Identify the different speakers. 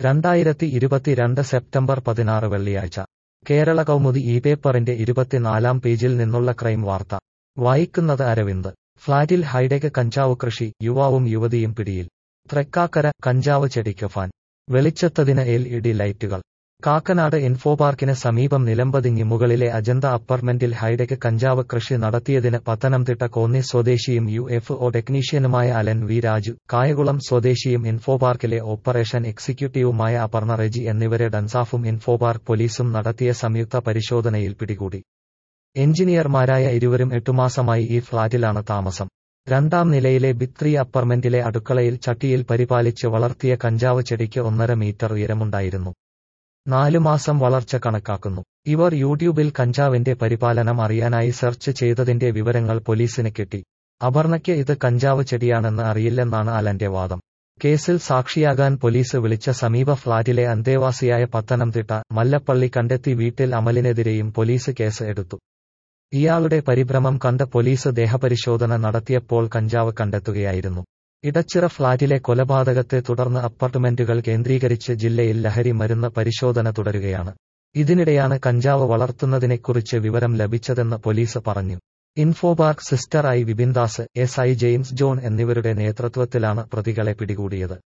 Speaker 1: രണ്ടായിരത്തി ഇരുപത്തിരണ്ട് സെപ്റ്റംബർ പതിനാറ് വെള്ളിയാഴ്ച കേരള കൗമുദി ഈ പേപ്പറിന്റെ ഇരുപത്തിനാലാം പേജിൽ നിന്നുള്ള ക്രൈം വാർത്ത വായിക്കുന്നത് അരവിന്ദ് ഫ്ളാറ്റിൽ ഹൈടെക് കഞ്ചാവ് കൃഷി യുവാവും യുവതിയും പിടിയിൽ തൃക്കാക്കര കഞ്ചാവ് ചെടിക്ക് ഫാൻ വെളിച്ചത്തതിന് എൽ ഇ ഡി ലൈറ്റുകൾ കാക്കനാട് ഇൻഫോപാർക്കിന് സമീപം നിലമ്പതിങ്ങി മുകളിലെ അജന്ത അപ്പാർട്ട്മെന്റിൽ ഹൈടെക് കഞ്ചാവ് കൃഷി നടത്തിയതിന് പത്തനംതിട്ട കോന്നി സ്വദേശിയും യു എഫ് ഒ ടെക്നീഷ്യനുമായ അലൻ വി രാജു കായകുളം സ്വദേശിയും ഇൻഫോപാർക്കിലെ ഓപ്പറേഷൻ എക്സിക്യൂട്ടീവുമായ അപർണ റെജി എന്നിവരെ ഡൻസാഫും ഇൻഫോപാർക്ക് പോലീസും നടത്തിയ സംയുക്ത പരിശോധനയിൽ പിടികൂടി എഞ്ചിനീയർമാരായ ഇരുവരും എട്ടുമാസമായി ഈ ഫ്ളാറ്റിലാണ് താമസം രണ്ടാം നിലയിലെ ബിഗ് ത്രീ അപ്പാർട്ട്മെന്റിലെ അടുക്കളയിൽ ചട്ടിയിൽ പരിപാലിച്ച് വളർത്തിയ കഞ്ചാവ് ചെടിക്ക് ഒന്നര മീറ്റർ ഉയരമുണ്ടായിരുന്നു നാലു മാസം വളർച്ച കണക്കാക്കുന്നു ഇവർ യൂട്യൂബിൽ കഞ്ചാവിന്റെ പരിപാലനം അറിയാനായി സെർച്ച് ചെയ്തതിന്റെ വിവരങ്ങൾ പോലീസിന് കിട്ടി അപർണയ്ക്ക് ഇത് കഞ്ചാവ് ചെടിയാണെന്ന് അറിയില്ലെന്നാണ് അലന്റെ വാദം കേസിൽ സാക്ഷിയാകാൻ പോലീസ് വിളിച്ച സമീപ ഫ്ളാറ്റിലെ അന്തേവാസിയായ പത്തനംതിട്ട മല്ലപ്പള്ളി കണ്ടെത്തി വീട്ടിൽ അമലിനെതിരെയും പോലീസ് കേസ് എടുത്തു ഇയാളുടെ പരിഭ്രമം കണ്ട പോലീസ് ദേഹപരിശോധന നടത്തിയപ്പോൾ കഞ്ചാവ് കണ്ടെത്തുകയായിരുന്നു ഇടച്ചിറ ഫ്ളാറ്റിലെ കൊലപാതകത്തെ തുടർന്ന് അപ്പാർട്ട്മെന്റുകൾ കേന്ദ്രീകരിച്ച് ജില്ലയിൽ ലഹരി മരുന്ന് പരിശോധന തുടരുകയാണ് ഇതിനിടെയാണ് കഞ്ചാവ് വളർത്തുന്നതിനെക്കുറിച്ച് വിവരം ലഭിച്ചതെന്ന് പോലീസ് പറഞ്ഞു ഇൻഫോപാർക്ക് സിസ്റ്റർ I Vipindas S I James John എന്നിവരുടെ നേതൃത്വത്തിലാണ് പ്രതികളെ പിടികൂടിയത്